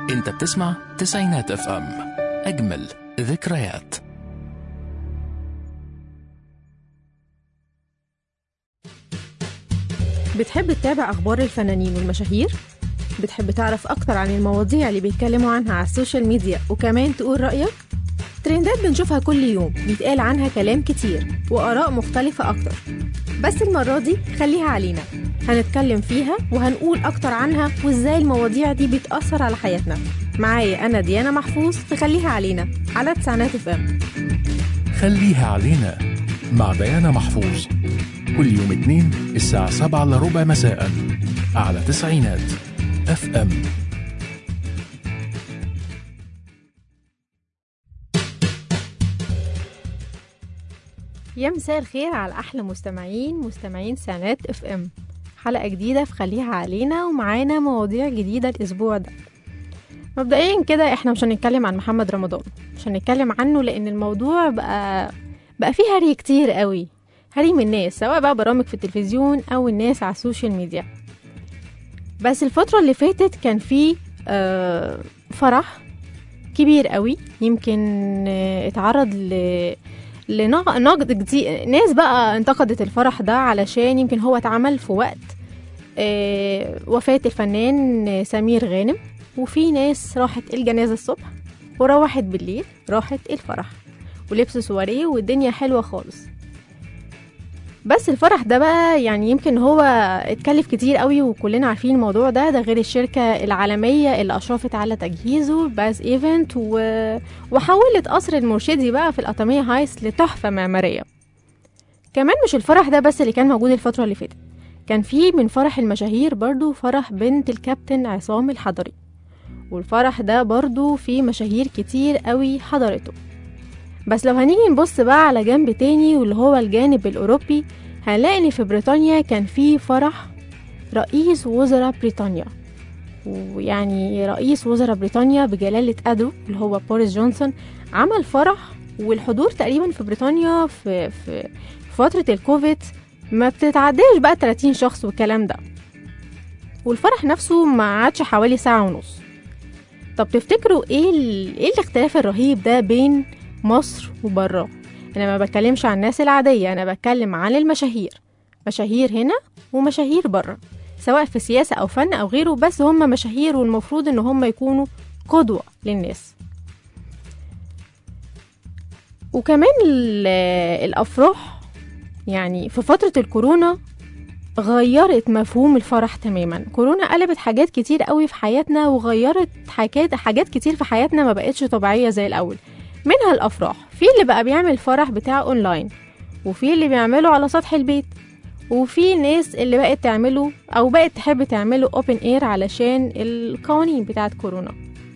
انت بتسمع تسعينات اف ام اجمل ذكريات بتحب تتابع أخبار الفنانين والمشاهير؟ بتحب تعرف أكتر عن المواضيع اللي بيتكلموا عنها على السوشيال ميديا وكمان تقول رأيك؟ ترندات بنشوفها كل يوم بيتقال عنها كلام كتير وآراء مختلفة أكتر بس المرة دي خليها علينا هنتكلم فيها وهنقول أكتر عنها وإزاي المواضيع دي بتأثر على حياتنا معايا أنا ديانا محفوظ تخليها علينا على تسعينات اف ام خليها علينا مع ديانا محفوظ كل يوم اثنين الساعة سبعة إلا ربع مساء على تسعينات اف ام يا مساء الخير على احلى مستمعين مستمعين سنات اف ام حلقه جديده في خليها علينا ومعانا مواضيع جديده الاسبوع ده مبدئيا كده احنا مش هنتكلم عن محمد رمضان مش هنتكلم عنه لان الموضوع بقى بقى فيه هري كتير قوي هري من الناس سواء بقى برامج في التلفزيون او الناس على السوشيال ميديا بس الفتره اللي فاتت كان فيه آه فرح كبير قوي يمكن آه اتعرض ل لنقد كتير ناس بقى انتقدت الفرح ده علشان يمكن هو اتعمل في وقت آه وفاة الفنان سمير غانم وفي ناس راحت الجنازة الصبح وروحت بالليل راحت الفرح ولبسوا سواريه والدنيا حلوة خالص بس الفرح ده بقى يعني يمكن هو اتكلف كتير قوي وكلنا عارفين الموضوع ده ده غير الشركة العالمية اللي أشرفت على تجهيزه باز ايفنت و... وحولت قصر المرشدي بقى في الأطمية هايس لتحفة معمارية كمان مش الفرح ده بس اللي كان موجود الفترة اللي فاتت كان في من فرح المشاهير برضو فرح بنت الكابتن عصام الحضري والفرح ده برضو في مشاهير كتير قوي حضرته بس لو هنيجي نبص بقى على جنب تاني واللي هو الجانب الأوروبي هنلاقي إن في بريطانيا كان في فرح رئيس وزراء بريطانيا ويعني رئيس وزراء بريطانيا بجلالة أدو اللي هو بوريس جونسون عمل فرح والحضور تقريبا في بريطانيا في, في فترة الكوفيد ما بتتعداش بقى 30 شخص والكلام ده والفرح نفسه ما عادش حوالي ساعة ونص طب تفتكروا ايه ال... ايه الاختلاف الرهيب ده بين مصر وبره انا ما بتكلمش عن الناس العادية انا بتكلم عن المشاهير مشاهير هنا ومشاهير بره سواء في سياسة او فن او غيره بس هم مشاهير والمفروض ان هم يكونوا قدوة للناس وكمان الافراح يعني في فترة الكورونا غيرت مفهوم الفرح تماما كورونا قلبت حاجات كتير قوي في حياتنا وغيرت حاجات حاجات كتير في حياتنا ما بقتش طبيعية زي الأول منها الأفراح في اللي بقى بيعمل فرح بتاع أونلاين وفي اللي بيعمله على سطح البيت وفي ناس اللي بقت تعمله أو بقت تحب تعمله اوبن اير علشان القوانين بتاعت كورونا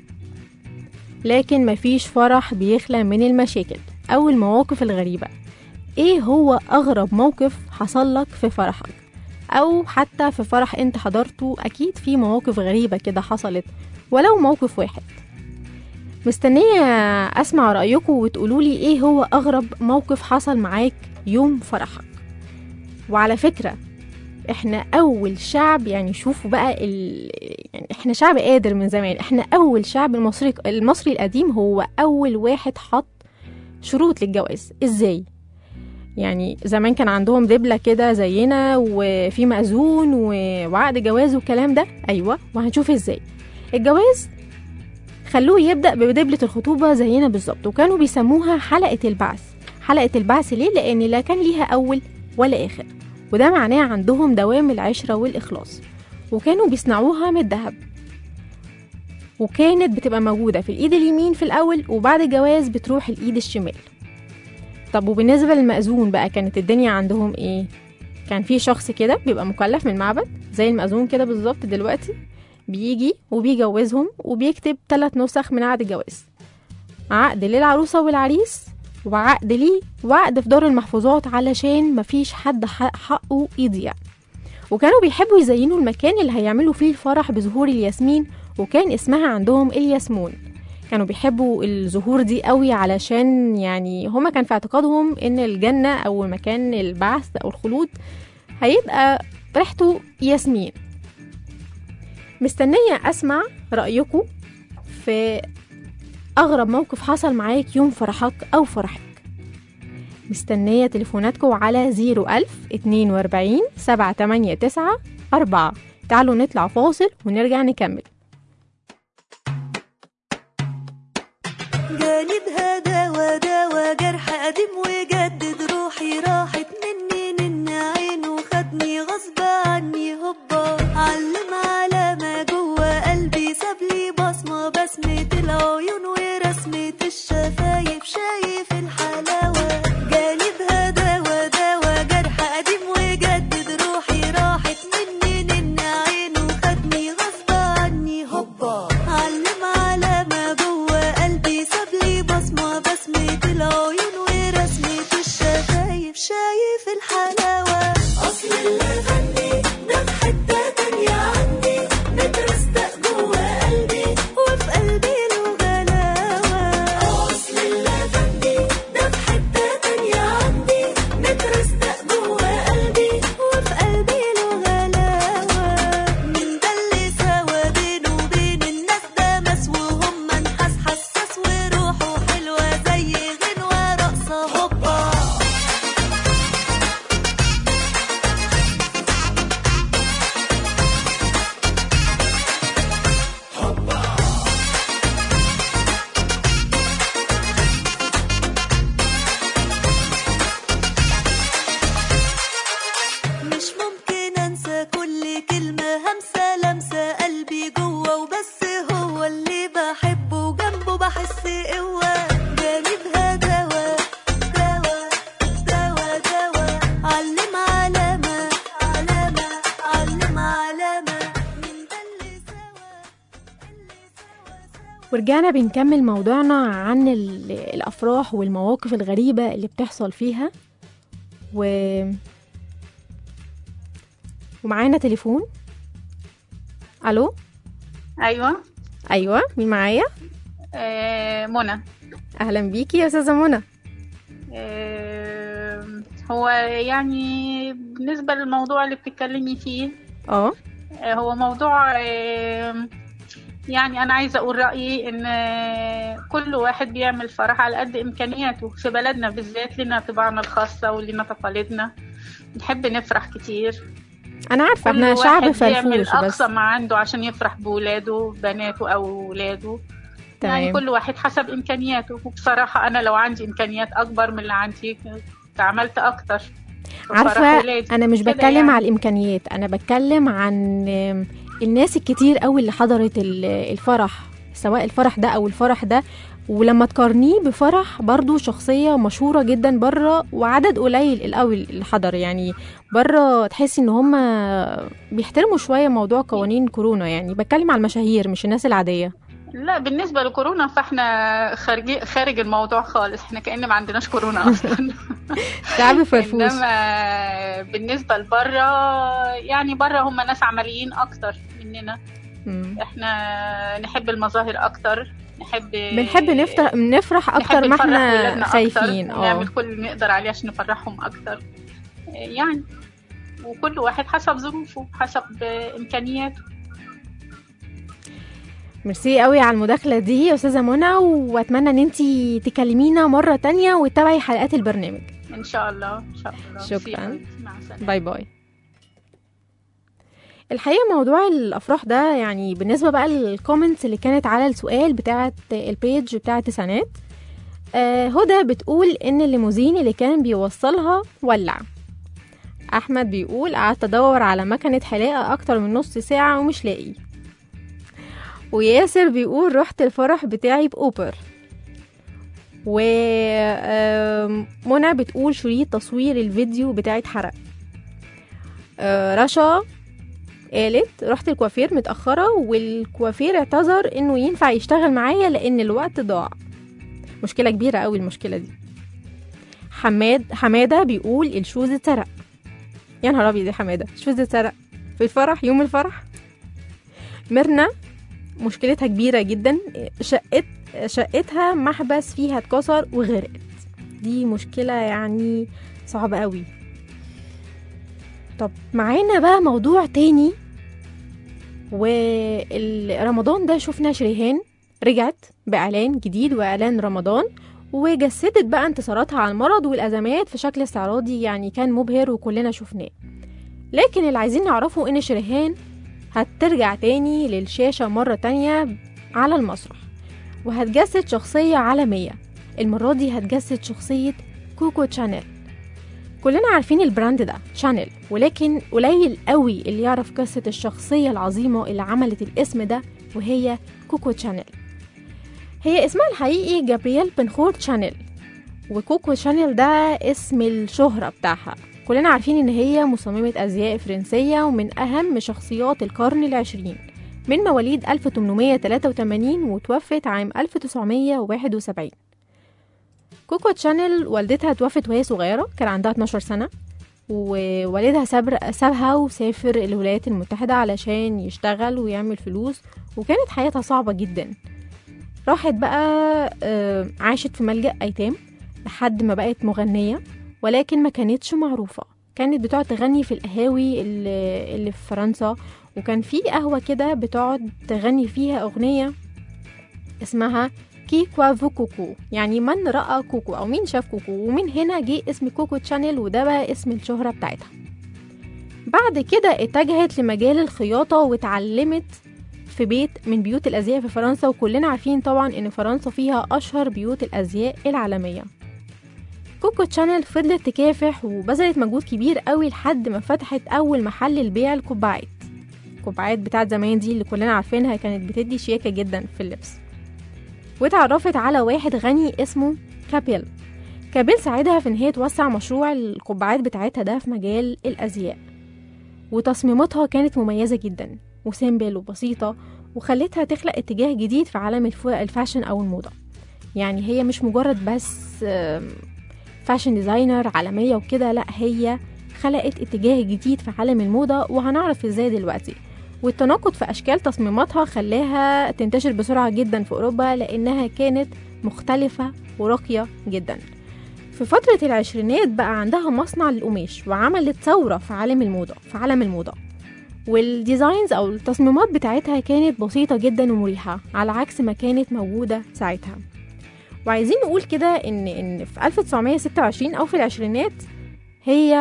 لكن مفيش فرح بيخلى من المشاكل أو المواقف الغريبة ايه هو أغرب موقف حصل لك في فرحك أو حتى في فرح انت حضرته أكيد في مواقف غريبة كده حصلت ولو موقف واحد مستنية أسمع رأيكم وتقولولي إيه هو أغرب موقف حصل معاك يوم فرحك وعلى فكرة إحنا أول شعب يعني شوفوا بقى ال... يعني إحنا شعب قادر من زمان إحنا أول شعب المصري المصري القديم هو أول واحد حط شروط للجواز إزاي يعني زمان كان عندهم دبلة كده زينا وفي مأذون وعقد جواز والكلام ده أيوة وهنشوف إزاي الجواز خلوه يبدأ بدبلة الخطوبة زينا بالظبط وكانوا بيسموها حلقة البعث حلقة البعث ليه؟ لأن لا كان ليها أول ولا آخر وده معناه عندهم دوام العشرة والإخلاص وكانوا بيصنعوها من الذهب وكانت بتبقى موجودة في الإيد اليمين في الأول وبعد الجواز بتروح الإيد الشمال طب وبالنسبة للمأذون بقى كانت الدنيا عندهم إيه؟ كان في شخص كده بيبقى مكلف من المعبد زي المأذون كده بالظبط دلوقتي بيجي وبيجوزهم وبيكتب ثلاث نسخ من عقد الجواز عقد للعروسة والعريس وعقد ليه وعقد في دار المحفوظات علشان مفيش حد حقه يضيع وكانوا بيحبوا يزينوا المكان اللي هيعملوا فيه الفرح بزهور الياسمين وكان اسمها عندهم الياسمون كانوا بيحبوا الزهور دي قوي علشان يعني هما كان في اعتقادهم ان الجنة او مكان البعث او الخلود هيبقى ريحته ياسمين مستنية أسمع رأيكم في أغرب موقف حصل معاك يوم فرحك أو فرحك مستنية تليفوناتكم على 01000 42 789 4 تعالوا نطلع فاصل ونرجع نكمل جاني بهداوى داوى جرح قديم وجدد روحي راحت مني من عينه خدني غصب عني هوبا علم على ما جوه قلبي سابلي بصمة بسمة العيون ورسمة الشفايف شايف الحلاوة جاني بهداوى داوى جرح قديم وجدد روحي راحت مني من عينه خدني غصب عني هوبا علم على ما جوه قلبي سابلي بصمة بسمة العيون ورسمة الشفايف شايف الحلاوة أصل اللي غني ده في حتة تانية عندي مترستق جوه قلبي وفي قلبي له غلاوة أصل اللي غني ده في حتة تانية عندي مترستق جوه قلبي وفي قلبي له غلاوة من ده اللي سوا بينه وبين الناس ده مس وهم نحاس حساس وروحه حلوة زي غنوة رقصة هوبا مش ممكن انسى كل كلمة همسة لمسة قلبي جوه وبس هو اللي بحبه وجنبه بحس قوة جاني بهداوة دوا دوا دوا علم علامة علامة علم علامة من ده اللي سوا اللي سوا سوا ورجعنا بنكمل موضوعنا عن ال- الأفراح والمواقف الغريبة اللي بتحصل فيها و ومعانا تليفون ألو ايوه أيوة مين معايا آه منى أهلا بيكي يا أستاذة منى آه هو يعني بالنسبة للموضوع اللي بتتكلمي فيه اه آه هو موضوع آه يعني أنا عايزة أقول رأيي إن آه، كل واحد بيعمل فرح على قد إمكانياته في بلدنا بالذات لنا طباعنا الخاصة ولنا تقاليدنا نحب نفرح كتير أنا عارفة كل احنا شعب واحد بيعمل فرفوش بس أقصى ما عنده عشان يفرح بولاده بناته أو ولاده يعني تمام كل واحد حسب امكانياته وبصراحه انا لو عندي امكانيات اكبر من اللي عندي كنت عملت اكتر في فرح عارفة ولادي. أنا مش كده بتكلم يعني. على الإمكانيات أنا بتكلم عن آم، الناس الكتير قوي اللي حضرت ال- الفرح سواء الفرح ده أو الفرح ده ولما تقارنيه بفرح برضو شخصية مشهورة جدا بره وعدد قليل الأول اللي حضر يعني بره تحسي ان هم بيحترموا شوية موضوع قوانين كورونا يعني بتكلم على المشاهير مش الناس العادية لا بالنسبه لكورونا فاحنا خارج خارج الموضوع خالص احنا كأن ما عندناش كورونا اصلا شعب فرفوش انما بالنسبه لبره يعني بره هم ناس عمليين اكتر مننا مم. احنا نحب المظاهر اكتر نحب بنحب نفرح نفرح اكتر نحب ما نفرح احنا ولادنا خايفين أكتر اه ونعمل كل اللي نقدر عليه عشان نفرحهم أكتر يعني وكل واحد حسب ظروفه حسب إمكانياته ميرسي قوي على المداخلة دي يا أستاذة منى وأتمنى إن أنتي تكلمينا مرة تانية وتتابعي حلقات البرنامج إن شاء الله إن شاء الله شكراً. ميرسي. مع السلامة باي باي الحقيقة موضوع الأفراح ده يعني بالنسبة بقى للكومنتس اللي كانت على السؤال بتاعة البيج بتاعة تسعينات آه هدى بتقول إن الليموزين اللي كان بيوصلها ولع أحمد بيقول قعدت أدور على مكنة حلاقة أكتر من نص ساعة ومش لاقي وياسر بيقول رحت الفرح بتاعي بأوبر ومنى بتقول شريط تصوير الفيديو بتاعي اتحرق آه، رشا قالت رحت الكوافير متأخرة والكوافير اعتذر انه ينفع يشتغل معايا لان الوقت ضاع مشكلة كبيرة قوي المشكلة دي حماد حمادة بيقول الشوز اتسرق يا نهار ابيض يا حمادة الشوز اتسرق في الفرح يوم الفرح ميرنا مشكلتها كبيرة جدا شقت شقتها محبس فيها اتكسر وغرقت دي مشكلة يعني صعبة قوي طب معانا بقى موضوع تاني ورمضان ده شفنا شريهان رجعت بإعلان جديد وإعلان رمضان وجسدت بقى انتصاراتها على المرض والأزمات في شكل استعراضي يعني كان مبهر وكلنا شفناه لكن اللي عايزين نعرفه إن شريهان هترجع تاني للشاشة مرة تانية على المسرح وهتجسد شخصية عالمية المرة دي هتجسد شخصية كوكو تشانيل كلنا عارفين البراند ده شانيل ولكن قليل قوي اللي يعرف قصة الشخصية العظيمة اللي عملت الاسم ده وهي كوكو تشانيل هي اسمها الحقيقي جابرييل بنخور شانيل وكوكو شانيل ده اسم الشهرة بتاعها كلنا عارفين ان هي مصممة ازياء فرنسية ومن اهم شخصيات القرن العشرين من مواليد 1883 وتوفت عام 1971 كوكو تشانيل والدتها توفت وهي صغيرة كان عندها 12 سنة ووالدها سابر سابها وسافر الولايات المتحدة علشان يشتغل ويعمل فلوس وكانت حياتها صعبة جدا راحت بقى آه، عاشت في ملجأ أيتام لحد ما بقت مغنية ولكن ما كانتش معروفة كانت بتقعد تغني في القهاوي اللي, اللي في فرنسا وكان في قهوة كده بتقعد تغني فيها أغنية اسمها كي كوافو كوكو يعني من رأى كوكو أو مين شاف كوكو ومن هنا جه اسم كوكو تشانيل وده بقى اسم الشهرة بتاعتها بعد كده اتجهت لمجال الخياطة واتعلمت في بيت من بيوت الأزياء في فرنسا وكلنا عارفين طبعا إن فرنسا فيها أشهر بيوت الأزياء العالمية كوكو تشانيل فضلت تكافح وبذلت مجهود كبير قوي لحد ما فتحت أول محل لبيع القبعات القبعات بتاعت زمان دي اللي كلنا عارفينها كانت بتدي شياكة جدا في اللبس واتعرفت على واحد غني اسمه كابيل كابيل ساعدها في ان هي توسع مشروع القبعات بتاعتها ده في مجال الازياء وتصميماتها كانت مميزة جدا وسيمبل وبسيطة وخلتها تخلق اتجاه جديد في عالم الف- الفاشن او الموضة يعني هي مش مجرد بس آم، فاشن ديزاينر عالمية وكده لا هي خلقت اتجاه جديد في عالم الموضة وهنعرف ازاي دلوقتي والتناقض في أشكال تصميماتها خلاها تنتشر بسرعة جدا في أوروبا لأنها كانت مختلفة وراقية جدا في فترة العشرينات بقى عندها مصنع للقماش وعملت ثورة في عالم الموضة في عالم الموضة والديزاينز أو التصميمات بتاعتها كانت بسيطة جدا ومريحة على عكس ما كانت موجودة ساعتها وعايزين نقول كده إن إن في 1926 أو في العشرينات هي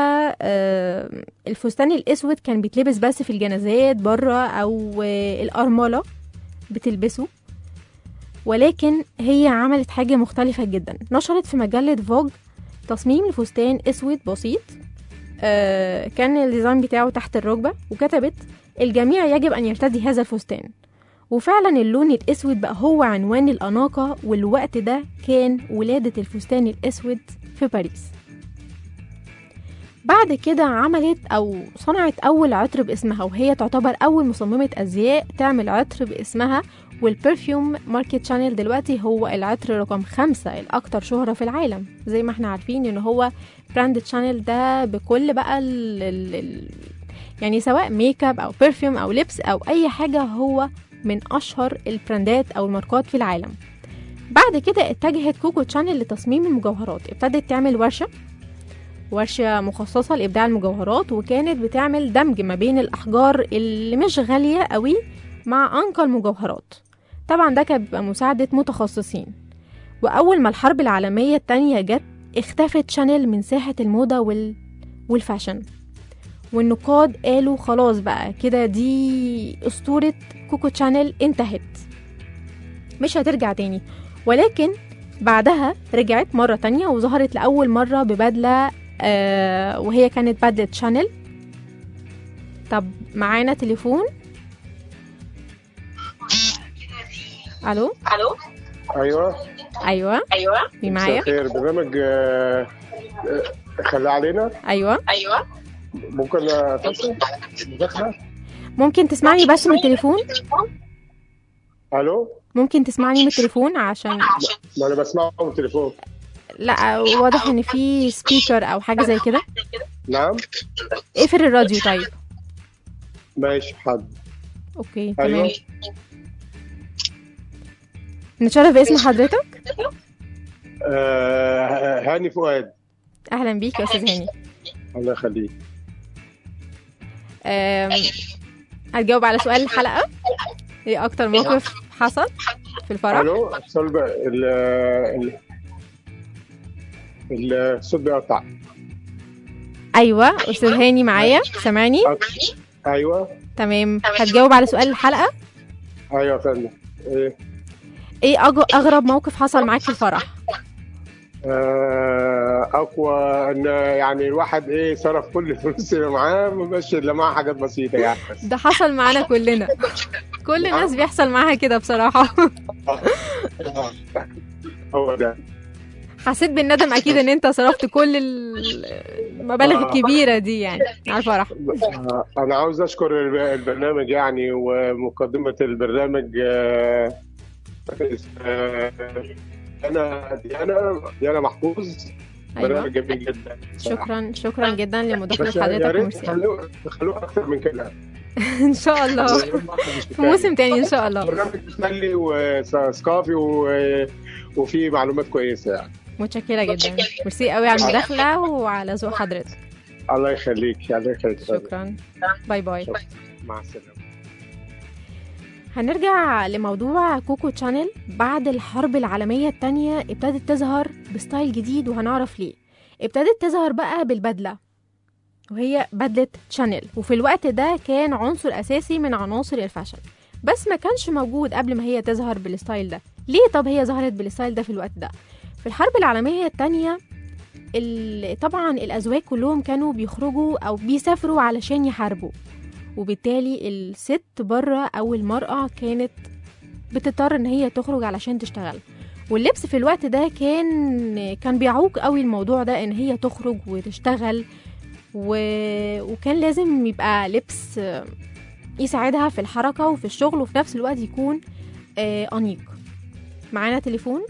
آه، الفستان الأسود كان بيتلبس بس في الجنازات بره أو آه، الأرملة بتلبسه ولكن هي عملت حاجة مختلفة جدا نشرت في مجلة فوج تصميم لفستان أسود بسيط آه، كان الديزاين بتاعه تحت الركبة وكتبت الجميع يجب أن يرتدي هذا الفستان وفعلا اللون الأسود بقى هو عنوان الأناقة والوقت ده كان ولادة الفستان الأسود في باريس بعد كده عملت أو صنعت أول عطر باسمها وهي تعتبر أول مصممة أزياء تعمل عطر باسمها والبرفيوم ماركت شانيل دلوقتي هو العطر رقم خمسة الأكثر شهرة في العالم زي ما احنا عارفين إن هو براند شانيل ده بكل بقى ال ال ال يعني سواء ميك اب أو برفيوم أو لبس أو أي حاجة هو من أشهر البراندات أو الماركات في العالم بعد كده اتجهت كوكو تشانيل لتصميم المجوهرات ابتدت تعمل ورشة ورشة مخصصة لإبداع المجوهرات وكانت بتعمل دمج ما بين الأحجار اللي مش غالية قوي مع أنقى المجوهرات طبعا ده كان بيبقى مساعدة متخصصين وأول ما الحرب العالمية التانية جت اختفت شانيل من ساحة الموضة وال... والفاشن والنقاد قالوا خلاص بقى كده دي أسطورة كوكو شانيل انتهت مش هترجع تاني ولكن بعدها رجعت مرة تانية وظهرت لأول مرة ببدلة آه وهي كانت بدلة شانيل طب معانا تليفون الو ايوه ايوه ايوه مين مساء معايا الخير برنامج آه، آه، خلي علينا ايوه ايوه ممكن اتصل مداخله ممكن تسمعني بس من التليفون الو ممكن تسمعني من التليفون عشان ما انا بسمعه من التليفون لا واضح ان في سبيكر او حاجه زي كده نعم اقفل الراديو طيب ماشي حد اوكي تمام ايوه نتشرف باسم حضرتك آه هاني فؤاد اهلا بيك يا استاذ هاني الله يخليك آم، هتجاوب على سؤال الحلقه ايه اكتر موقف حصل في الفرح الو الصلب ال ال ال- الصوت بيقطع ايوه استاذ هاني معايا سامعني ايوه تمام هتجاوب على سؤال الحلقه ايوه يا فندم ايه ايه أج- اغرب موقف حصل معاك في الفرح آه، اقوى ان يعني الواحد ايه صرف كل الفلوس اللي معاه مبقاش الا معاه حاجات بسيطه يعني بس ده حصل معانا كلنا كل الناس بيحصل معاها كده بصراحه هو ده حسيت بالندم اكيد ان انت صرفت كل ال- المبالغ الكبيره دي يعني على الفرح آه، انا عاوز اشكر الب- البرنامج يعني ومقدمه البرنامج آه، آه، انا ديانا ديانا محفوظ ايوه برنامج جميل جدا بصراحة. شكرا شكرا جدا لمداخله بس يا حضرتك ريت وميرسي تخلوه تخلوه اكتر من كده ان شاء الله في موسم تاني ان شاء الله برنامج مسلي وثقافي و- وفيه معلومات كويسه يعني متشكره جدا ميرسي قوي على المداخله وعلى ذوق حضرتك الله يخليك الله يخليك شكرا باي باي مع السلامه هنرجع لموضوع كوكو تشانل بعد الحرب العالمية التانية ابتدت تظهر بستايل جديد وهنعرف ليه ابتدت تظهر بقى بالبدلة وهي بدلة شانيل وفي الوقت ده كان عنصر أساسي من عناصر الفاشن بس ما كانش موجود قبل ما هي تظهر بالستايل ده ليه طب هي ظهرت بالستايل ده في الوقت ده في الحرب العالمية التانية ال- طبعا الأزواج كلهم كانوا بيخرجوا أو بيسافروا علشان يحاربوا وبالتالي الست بره او المرأة كانت بتضطر ان هي تخرج علشان تشتغل واللبس في الوقت ده كان كان بيعوق قوي الموضوع ده ان هي تخرج وتشتغل و... وكان لازم يبقى لبس آه، يساعدها في الحركة وفي الشغل وفي نفس الوقت يكون آه، أنيق معانا تليفون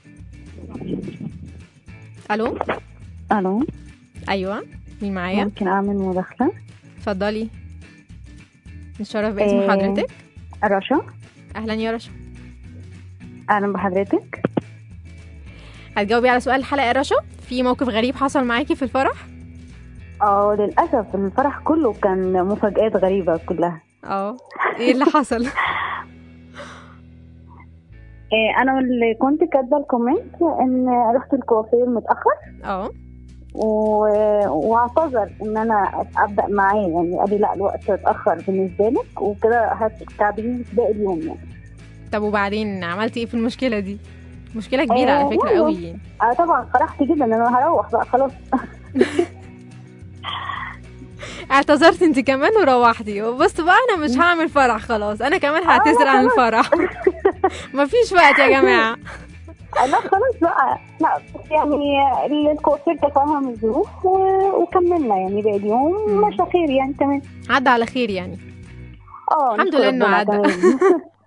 الو الو ايوه مين معايا ممكن اعمل مداخله اتفضلي نشرف باسم آه، حضرتك رشا اهلا يا رشا اهلا بحضرتك هتجاوبي على سؤال الحلقه يا رشا في موقف غريب حصل معاكي في الفرح اه للاسف الفرح كله كان مفاجآت غريبه كلها اه ايه اللي حصل إيه انا اللي كنت كاتبه الكومنت ان رحت الكوافير متاخر اه و... واعتذر ان انا ابدا معاه يعني قال لي لا الوقت اتاخر بالنسبه لك وكده هتتعبيني في باقي اليوم يعني طب وبعدين عملتي ايه في المشكله دي مشكله كبيره آه، على فكره يلا. قوي يعني آه طبعا فرحت جدا ان انا هروح بقى خلاص اعتذرت انت كمان وروحتي بص بقى انا مش هعمل فرح خلاص انا كمان هعتذر عن الفرح مفيش وقت يا جماعه لا خلاص بقى لا بس يعني الكوافير تفهم الظروف و- وكملنا يعني باقي اليوم مم. ماشي خير يعني تمام عدى على خير يعني اه الحمد نشكر لله إنه ربنا عدى. تمام.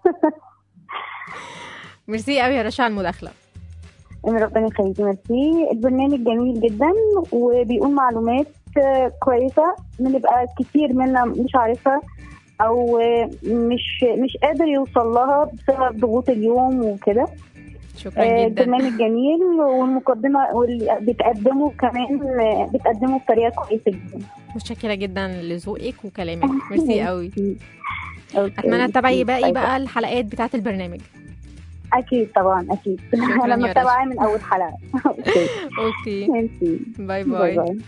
ميرسي قوي يا رشا على المداخله ان ربنا يخليكي ميرسي البرنامج جميل جدا وبيقول معلومات آه، كويسه بنبقى كتير منا مش عارفها او آه، مش مش قادر يوصل لها بسبب ضغوط اليوم وكده شكرا آه، جدا البرنامج جميل والمقدمه واللي بتقدمه كمان آه، بتقدمه بطريقه كويسه جدا متشكره جدا لذوقك وكلامك ميرسي قوي أوكي. اتمنى تتابعي باقي طيب. بقى الحلقات بتاعه البرنامج اكيد طبعا اكيد شكراً انا يا متابعه من اول حلقه اوكي اوكي ميرسي باي باي باي باي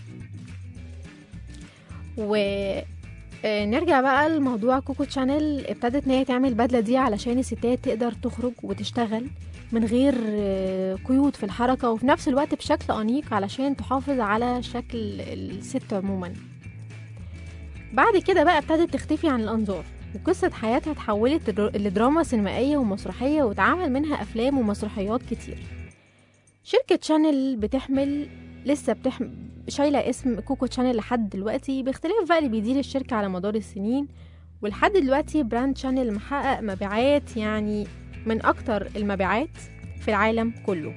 و آه، نرجع بقى لموضوع كوكو تشانل ابتدت ان هي تعمل البدله دي علشان الستات تقدر تخرج وتشتغل من غير آه، قيود في الحركه وفي نفس الوقت بشكل انيق علشان تحافظ على شكل الست عموما بعد كده بقى ابتدت تختفي عن الانظار وقصة حياتها اتحولت لدر- لدراما سينمائية ومسرحية واتعمل منها أفلام ومسرحيات كتير شركة شانل بتحمل لسه بتحمل شايلة اسم كوكو شانل لحد دلوقتي باختلاف بقى اللي بيدير الشركة على مدار السنين ولحد دلوقتي براند شانل محقق مبيعات يعني من أكتر المبيعات في العالم كله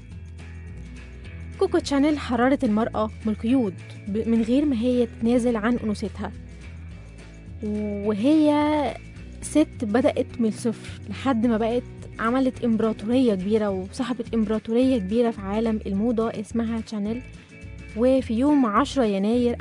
كوكو شانل حررت المرأة من القيود ب- من غير ما هي تتنازل عن أنوثتها وهي ست بدأت من الصفر لحد ما بقت عملت إمبراطورية كبيرة وصاحبة إمبراطورية كبيرة في عالم الموضة اسمها شانيل وفي يوم 10 يناير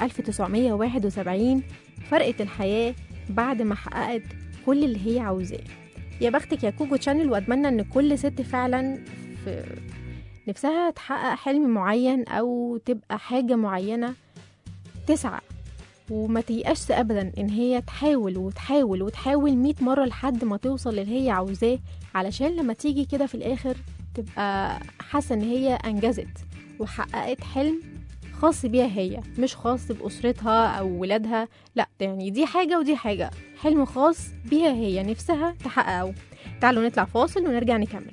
1971 فرقت الحياة بعد ما حققت كل اللي هي عاوزاه يا بختك يا كوكو تشانل واتمنى ان كل ست فعلا في نفسها تحقق حلم معين او تبقى حاجه معينه تسعى وما تيأسش ابدا ان هي تحاول وتحاول وتحاول مية مره لحد ما توصل للي هي عاوزاه علشان لما تيجي كده في الاخر تبقى حاسه ان هي انجزت وحققت حلم خاص بيها هي مش خاص بأسرتها أو ولادها لا يعني دي حاجة ودي حاجة حلم خاص بيها هي نفسها تحققه تعالوا نطلع فاصل ونرجع نكمل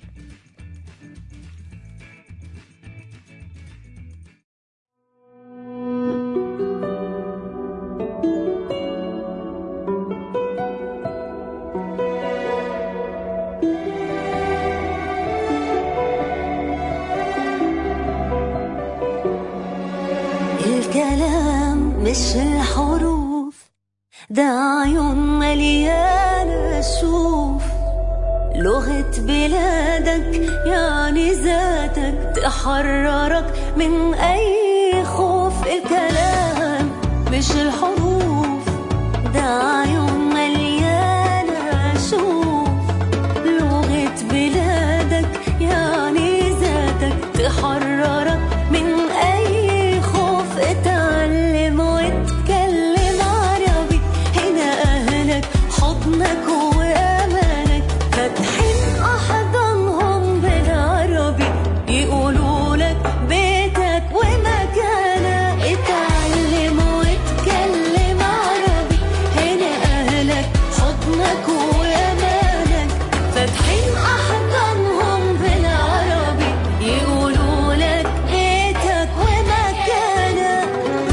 الكلام مش الحروف ده عيون مليانة شوف لغة بلادك يعني ذاتك تحررك من أي خوف الكلام مش الحروف ده عيون مليانة شوف لغة بلادك يعني ذاتك تحررك من أي خوف اتعلم واتكلم عربي هنا أهلك حضنك وأمانك فاتحين أحضانهم بالعربي يقولوا لك بيتك ومكانك اتعلم واتكلم عربي هنا أهلك حضنك وأمانك فاتحين أحضانهم بالعربي يقولوا لك بيتك ومكانك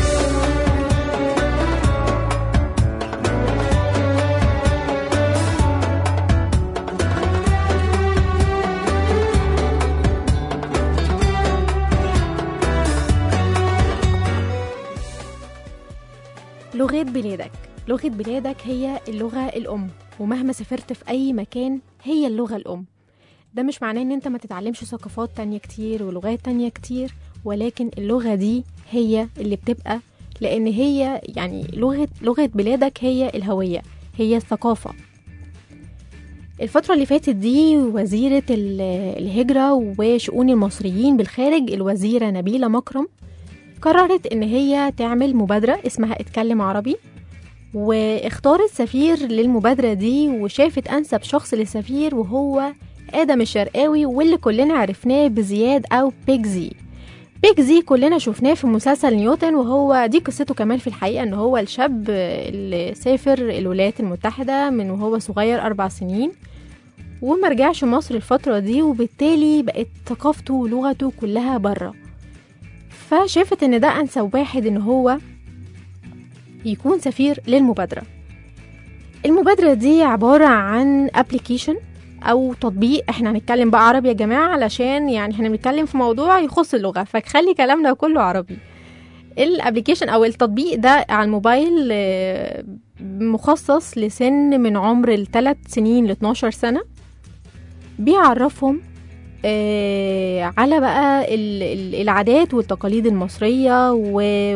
لغة بلادك لغة بلادك هي اللغة الأم ومهما سافرت في أي مكان هي اللغة الأم ده مش معناه ان انت ما تتعلمش ثقافات تانية كتير ولغات تانية كتير ولكن اللغة دي هي اللي بتبقى لأن هي يعني لغة لغة بلادك هي الهوية هي الثقافة الفترة اللي فاتت دي وزيرة ال- الهجرة وشؤون المصريين بالخارج الوزيرة نبيلة مكرم قررت ان هي تعمل مبادرة اسمها اتكلم عربي واختارت سفير للمبادرة دي وشافت انسب شخص للسفير وهو ادم الشرقاوي واللي كلنا عرفناه بزياد او بيجزي بيجزي كلنا شفناه في مسلسل نيوتن وهو دي قصته كمان في الحقيقة ان هو الشاب اللي سافر الولايات المتحدة من وهو صغير اربع سنين ومرجعش مصر الفترة دي وبالتالي بقت ثقافته ولغته كلها بره فشافت ان ده انسب واحد ان هو يكون سفير للمبادرة المبادرة دي عبارة عن ابلكيشن او تطبيق احنا هنتكلم بقى عربي يا جماعة علشان يعني احنا بنتكلم في موضوع يخص اللغة فخلي كلامنا كله عربي الابلكيشن او التطبيق ده على الموبايل آه، مخصص لسن من عمر الثلاث سنين ل 12 سنة بيعرفهم آه، على بقى ال- ال- العادات والتقاليد المصرية و...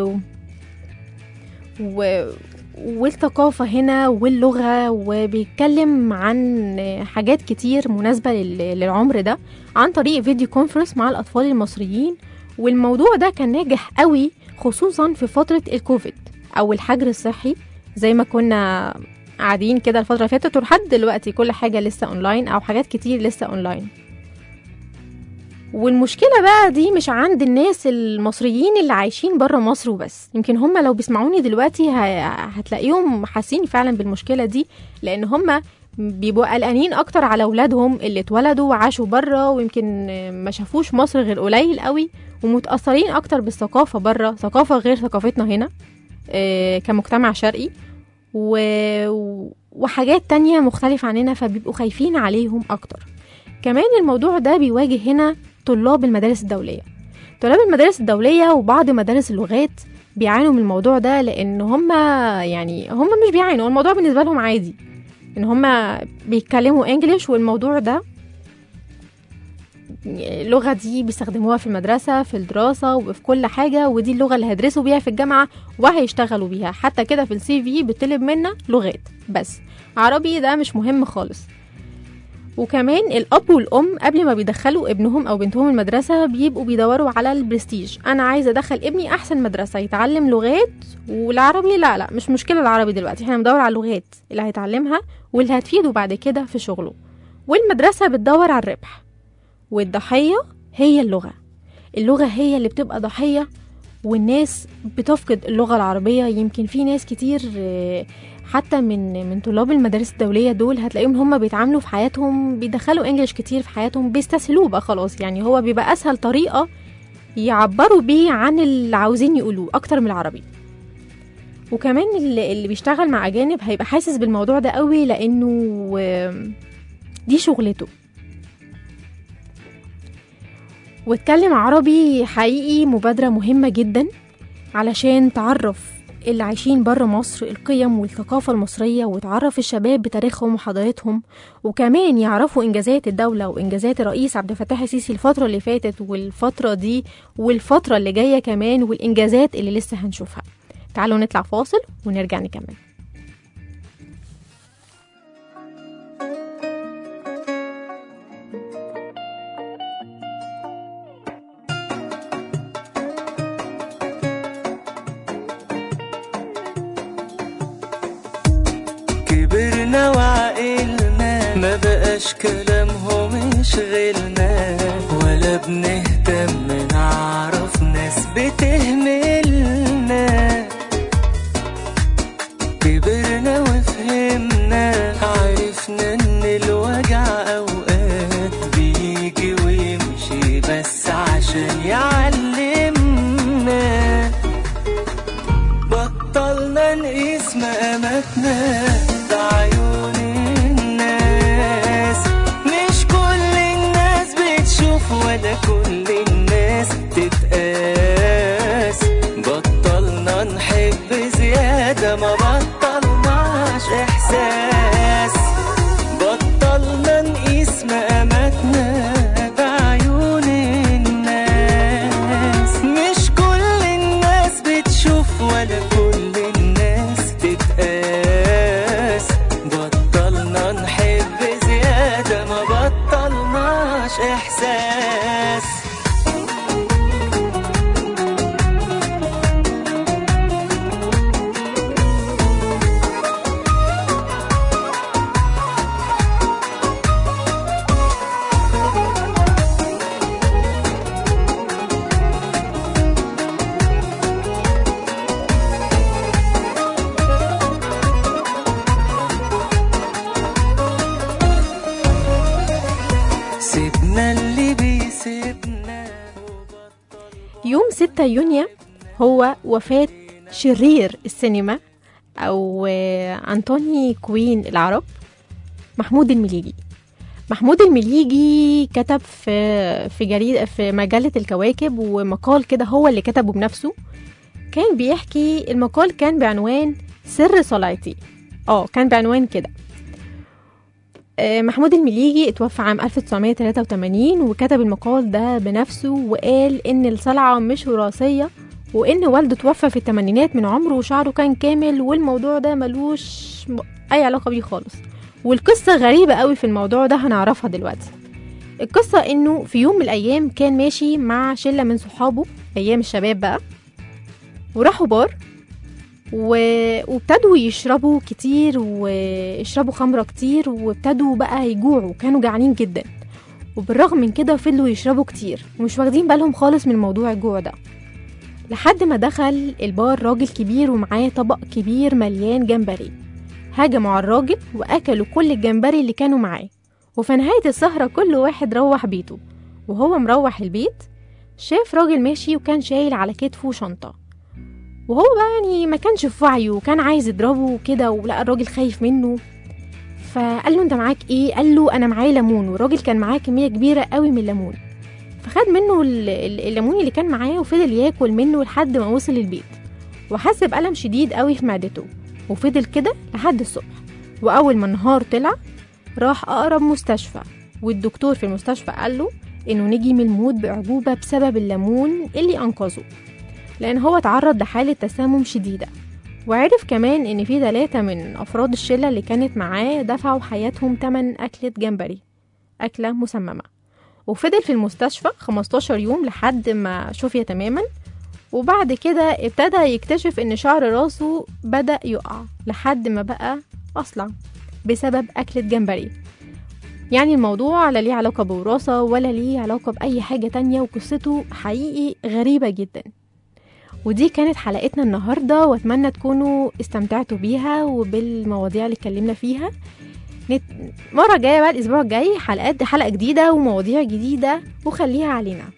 و... والثقافة هنا واللغة وبيتكلم عن حاجات كتير مناسبة لل- للعمر ده عن طريق فيديو كونفرنس مع الأطفال المصريين والموضوع ده كان ناجح قوي خصوصا في فترة الكوفيد أو الحجر الصحي زي ما كنا قاعدين كده الفترة اللي فاتت ولحد دلوقتي كل حاجة لسه أونلاين أو حاجات كتير لسه أونلاين والمشكلة بقى دي مش عند الناس المصريين اللي عايشين برا مصر وبس يمكن هم لو بيسمعوني دلوقتي ه- هتلاقيهم حاسين فعلا بالمشكلة دي لأن هم بيبقوا قلقانين أكتر على أولادهم اللي اتولدوا وعاشوا برا ويمكن ما شافوش مصر غير قليل قوي ومتأثرين أكتر بالثقافة برا ثقافة غير ثقافتنا هنا آه، كمجتمع شرقي و... وحاجات تانية مختلفة عننا فبيبقوا خايفين عليهم أكتر كمان الموضوع ده بيواجه هنا طلاب المدارس الدولية طلاب المدارس الدولية وبعض مدارس اللغات بيعانوا من الموضوع ده لأن هم يعني هم مش بيعانوا الموضوع بالنسبة لهم عادي إن هم بيتكلموا إنجليش والموضوع ده اللغة دي بيستخدموها في المدرسة في الدراسة وفي كل حاجة ودي اللغة اللي هيدرسوا بيها في الجامعة وهيشتغلوا بيها حتى كده في السي في بيطلب منا لغات بس عربي ده مش مهم خالص وكمان الاب والام قبل ما بيدخلوا ابنهم او بنتهم المدرسه بيبقوا بيدوروا على البرستيج انا عايزه ادخل ابني احسن مدرسه يتعلم لغات والعربي لا لا مش مشكله العربي دلوقتي احنا بندور على اللغات اللي هيتعلمها واللي هتفيده بعد كده في شغله والمدرسه بتدور على الربح والضحيه هي اللغه اللغه هي اللي بتبقى ضحيه والناس بتفقد اللغه العربيه يمكن في ناس كتير آه، حتى من من طلاب المدارس الدوليه دول هتلاقيهم ان هم بيتعاملوا في حياتهم بيدخلوا انجليش كتير في حياتهم بيستسهلوه بقى خلاص يعني هو بيبقى اسهل طريقه يعبروا بيه عن اللي عاوزين يقولوه اكتر من العربي وكمان اللي اللي بيشتغل مع اجانب هيبقى حاسس بالموضوع ده قوي لانه آم، دي شغلته واتكلم عربي حقيقي مبادرة مهمة جدا علشان تعرف اللي عايشين بره مصر القيم والثقافة المصرية وتعرف الشباب بتاريخهم وحضارتهم وكمان يعرفوا إنجازات الدولة وإنجازات الرئيس عبد الفتاح السيسي الفترة اللي فاتت والفترة دي والفترة اللي جاية كمان والإنجازات اللي لسه هنشوفها تعالوا نطلع فاصل ونرجع نكمل كبرنا وعقلنا ما بقاش كلامهم يشغلنا ولا بنهتم نعرف ناس بتهملنا كبرنا وفهمنا عرفنا ان الوجع اوقات بيجي ويمشي بس عشان يعلمنا بطلنا نقيس مقاماتنا بعيون الناس مش كل الناس بتشوف ولا كل الناس تتقاس بطلنا نحب زيادة ما بطلناش إحساس بطلنا نقيس مقاماتنا بعيون الناس مش كل الناس بتشوف ولا كل الناس تتقاس بطلنا نحب زيادة ما بطلناش إحساس سيبنا اللي بيسيبنا يوم 6 يونيو هو وفاة شرير السينما أو آه، أنطوني كوين العرب محمود المليجي محمود المليجي كتب في في جريدة في مجلة الكواكب ومقال كده هو اللي كتبه بنفسه كان بيحكي المقال كان بعنوان سر صلايتي اه كان بعنوان كده آه، محمود المليجي اتوفى عام 1983 وكتب المقال ده بنفسه وقال ان الصلعة مش وراثية وان والده توفى في الثمانينات من عمره وشعره كان كامل والموضوع ده ملوش م- اي علاقة بيه خالص والقصة غريبة قوي في الموضوع ده هنعرفها دلوقتي القصة انه في يوم من الايام كان ماشي مع شلة من صحابه ايام الشباب بقى وراحوا بار و... وابتدوا يشربوا كتير ويشربوا خمرة كتير وابتدوا بقى يجوعوا كانوا جعانين جدا وبالرغم من كده فضلوا يشربوا كتير ومش واخدين بالهم خالص من موضوع الجوع ده لحد ما دخل البار راجل كبير ومعاه طبق كبير مليان جمبري هجموا على الراجل وأكلوا كل الجمبري اللي كانوا معاه وفي نهاية السهرة كل واحد روح بيته وهو مروح البيت شاف راجل ماشي وكان شايل على كتفه شنطة وهو بقى يعني ما كانش في وعيه وكان عايز يضربه كده ولقى الراجل خايف منه فقال له انت معاك ايه قال له انا معايا ليمون والراجل كان معاه كميه كبيره قوي من الليمون فخد منه ال- ال- الليمون اللي كان معاه وفضل ياكل منه لحد ما وصل البيت وحس بألم شديد قوي في معدته وفضل كده لحد الصبح وأول ما النهار طلع راح أقرب مستشفى والدكتور في المستشفى قال له إنه نجي من الموت بأعجوبة بسبب الليمون اللي أنقذه لأن هو اتعرض لحالة تسمم شديدة وعرف كمان إن في ثلاثة من أفراد الشلة اللي كانت معاه دفعوا حياتهم تمن أكلة جمبري أكلة مسممة وفضل في المستشفى 15 يوم لحد ما شفي تماما وبعد كده ابتدى يكتشف ان شعر راسه بدأ يقع لحد ما بقى أصلع بسبب أكلة جمبري يعني الموضوع لا ليه علاقة بوراثة ولا ليه علاقة بأي حاجة تانية وقصته حقيقي غريبة جدا ودي كانت حلقتنا النهاردة واتمنى تكونوا استمتعتوا بيها وبالمواضيع اللي اتكلمنا فيها نت... مرة جاية بقى الأسبوع الجاي حلقات حلقة جديدة ومواضيع جديدة وخليها علينا